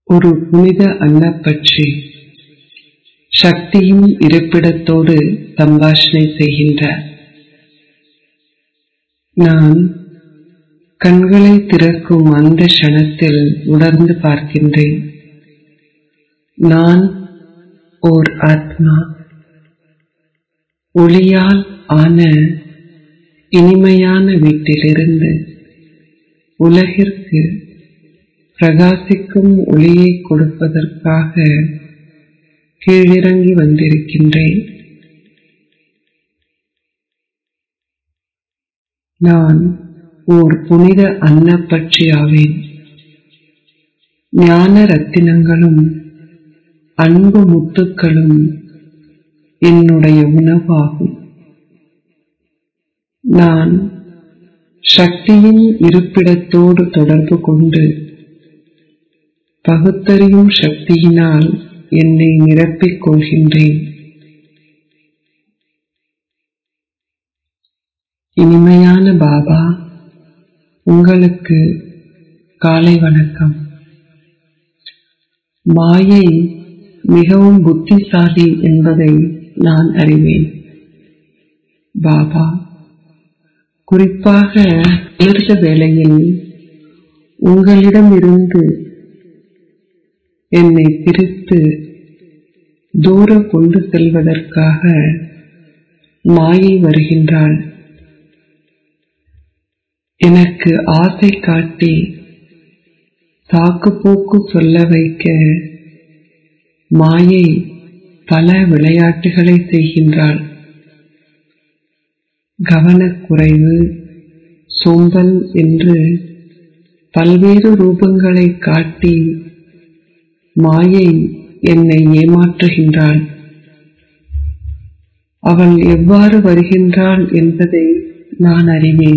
ஒரு புனித அன்னப்பட்சி சக்தியின் இருப்பிடத்தோடு சம்பாஷணை செய்கின்றார் நான் கண்களை திறக்கும் அந்த க்ஷணத்தில் உணர்ந்து பார்க்கின்றேன் நான் ஓர் ஆத்மா ஒளியால் ஆன இனிமையான வீட்டிலிருந்து உலகிற்கு பிரகாசிக்கும் ஒளியை கொடுப்பதற்காக கீழிறங்கி வந்திருக்கின்றேன் நான் ஓர் புனித அன்னப்பட்சி ஆவேன் ஞான ரத்தினங்களும் அன்பு முத்துக்களும் என்னுடைய உணவாகும் நான் சக்தியின் இருப்பிடத்தோடு தொடர்பு கொண்டு பகுத்தறியும் சக்தியினால் என்னை நிரப்பிக் கொள்கின்றேன் இனிமையான பாபா உங்களுக்கு காலை வணக்கம் மாயை மிகவும் புத்திசாலி என்பதை நான் அறிவேன் பாபா குறிப்பாக அமிர்த வேளையில் உங்களிடமிருந்து என்னை பிரித்து தூர கொண்டு செல்வதற்காக மாயை வருகின்றாள் எனக்கு ஆசை காட்டி சாக்குப்போக்கு சொல்ல வைக்க மாயை பல விளையாட்டுகளை செய்கின்றாள் கவனக்குறைவு சோம்பல் என்று பல்வேறு ரூபங்களை காட்டி மாயை என்னை ஏமாற்றுகின்றாள் அவள் எவ்வாறு வருகின்றாள் என்பதை நான் அறிவேன்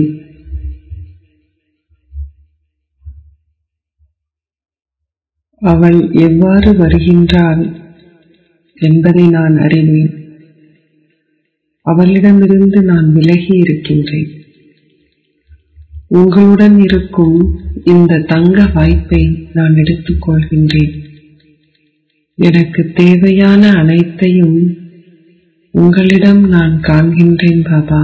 அவள் எவ்வாறு வருகின்றாள் என்பதை நான் அறிவேன் அவளிடமிருந்து நான் விலகி இருக்கின்றேன் உங்களுடன் இருக்கும் இந்த தங்க வாய்ப்பை நான் எடுத்துக்கொள்கின்றேன் எனக்கு தேவையான அனைத்தையும் உங்களிடம் நான் காண்கின்றேன் பாபா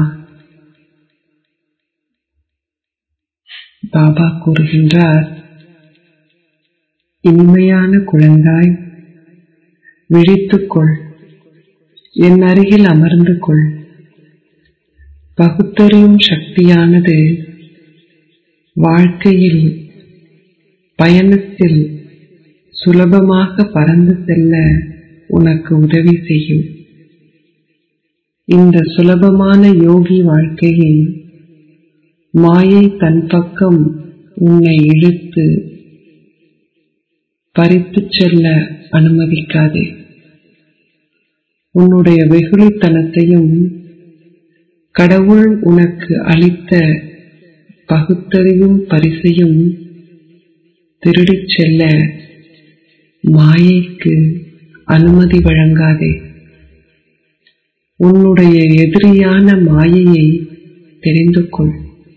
பாபா கூறுகின்றார் இனிமையான குழந்தாய் விழித்துக்கொள் என் அருகில் அமர்ந்து கொள் பகுத்தறியும் சக்தியானது வாழ்க்கையில் பயணத்தில் சுலபமாக பறந்து செல்ல உனக்கு உதவி செய்யும் இந்த சுலபமான யோகி வாழ்க்கையை மாயை தன் பக்கம் உன்னை இழுத்து பறித்துச் செல்ல அனுமதிக்காதே உன்னுடைய வெகுளித்தனத்தையும் கடவுள் உனக்கு அளித்த பகுத்தறிவும் பரிசையும் திருடிச் செல்ல மாயைக்கு அனுமதி வழங்காதே உன்னுடைய எதிரியான மாயையை தெரிந்து கொள்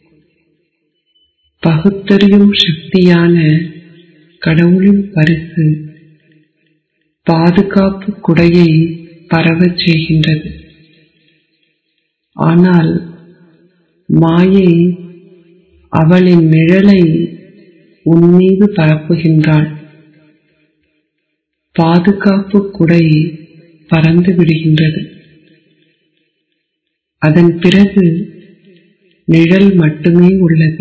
பகுத்தறியும் சக்தியான கடவுளின் பரிசு பாதுகாப்பு குடையை பரவச் செய்கின்றது ஆனால் மாயை அவளின் நிழலை உன் மீது பரப்புகின்றாள் பாதுகாப்பு குடை பறந்து விடுகின்றது அதன் பிறகு நிழல் மட்டுமே உள்ளது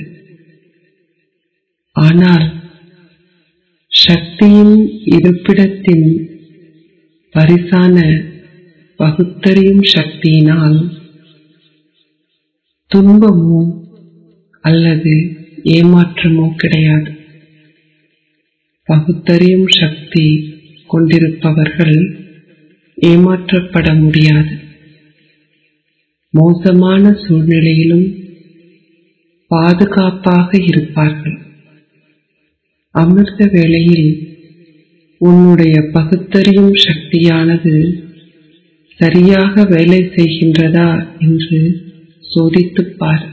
ஆனால் சக்தியின் இருப்பிடத்தின் பரிசான பகுத்தறியும் சக்தியினால் துன்பமோ அல்லது ஏமாற்றமோ கிடையாது பகுத்தறியும் சக்தி கொண்டிருப்பவர்கள் ஏமாற்றப்பட முடியாது மோசமான சூழ்நிலையிலும் பாதுகாப்பாக இருப்பார்கள் அமிர்த வேளையில் உன்னுடைய பகுத்தறியும் சக்தியானது சரியாக வேலை செய்கின்றதா என்று சோதித்துப் பார்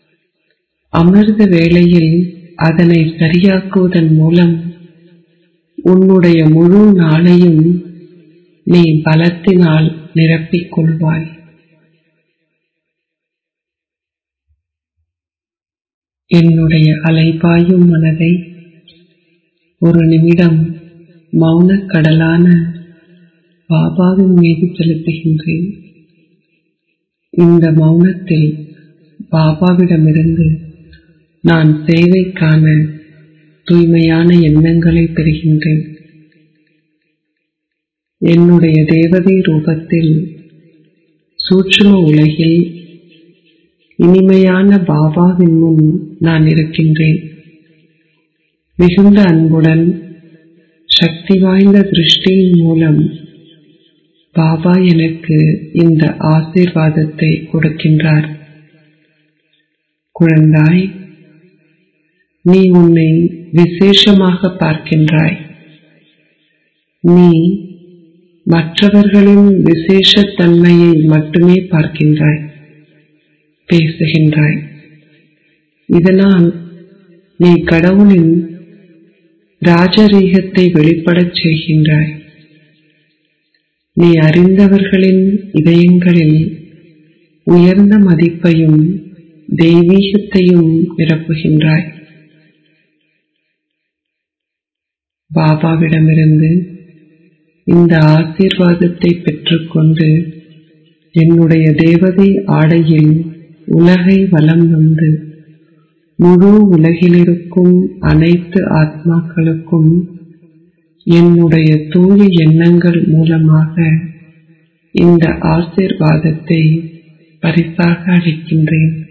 அமிர்த வேளையில் அதனை சரியாக்குவதன் மூலம் உன்னுடைய முழு நாளையும் நீ பலத்தினால் நிரப்பிக் கொள்வாய் என்னுடைய அலைபாயும் மனதை ஒரு நிமிடம் மௌனக் கடலான பாபாவின் மீது செலுத்துகின்றேன் இந்த மௌனத்தில் பாபாவிடமிருந்து நான் சேவைக்கான தூய்மையான எண்ணங்களை பெறுகின்றேன் என்னுடைய தேவதை ரூபத்தில் சூட்சும உலகில் இனிமையான பாபாவின் முன் நான் இருக்கின்றேன் மிகுந்த அன்புடன் சக்தி வாய்ந்த திருஷ்டியின் மூலம் பாபா எனக்கு இந்த ஆசீர்வாதத்தை கொடுக்கின்றார் குழந்தாய் நீ உன்னை விசேஷமாக பார்க்கின்றாய் நீ மற்றவர்களின் விசேஷத்தன்மையை மட்டுமே பார்க்கின்றாய் பேசுகின்றாய் இதனால் நீ கடவுளின் ராஜரீகத்தை வெளிப்படச் செய்கின்றாய் நீ அறிந்தவர்களின் இதயங்களில் உயர்ந்த மதிப்பையும் தெய்வீகத்தையும் நிரப்புகின்றாய் பாபாவிடமிருந்து இந்த ஆசீர்வாதத்தை பெற்றுக்கொண்டு என்னுடைய தேவதை ஆடையில் உலகை வலம் வந்து முழு உலகிலிருக்கும் அனைத்து ஆத்மாக்களுக்கும் என்னுடைய தூய எண்ணங்கள் மூலமாக இந்த ஆசீர்வாதத்தை பரிசாக அளிக்கின்றேன்